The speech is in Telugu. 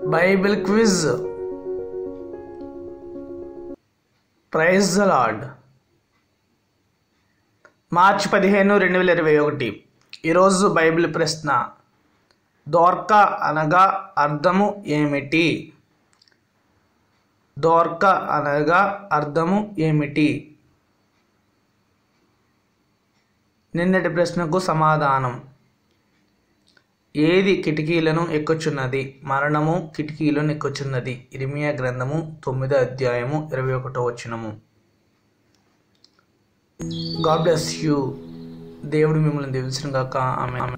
Bible quiz prize the Lord మార్చి పదిహేను రెండు వేల ఇరవై ఒకటి ఈరోజు బైబిల్ ప్రశ్న దోర్క అనగా అర్థము ఏమిటి దోర్క అనగా అర్థము ఏమిటి నిన్నటి ప్రశ్నకు సమాధానం ఏది కిటికీలను ఎక్కుచున్నది మరణము కిటికీలను ఎక్కుచున్నది ఇరిమియా గ్రంథము తొమ్మిదో అధ్యాయము ఇరవై ఒకటో వచనము గాడ్ బ్లెస్ యూ దేవుడు మిమ్మల్ని దీవించిన గాక ఆమె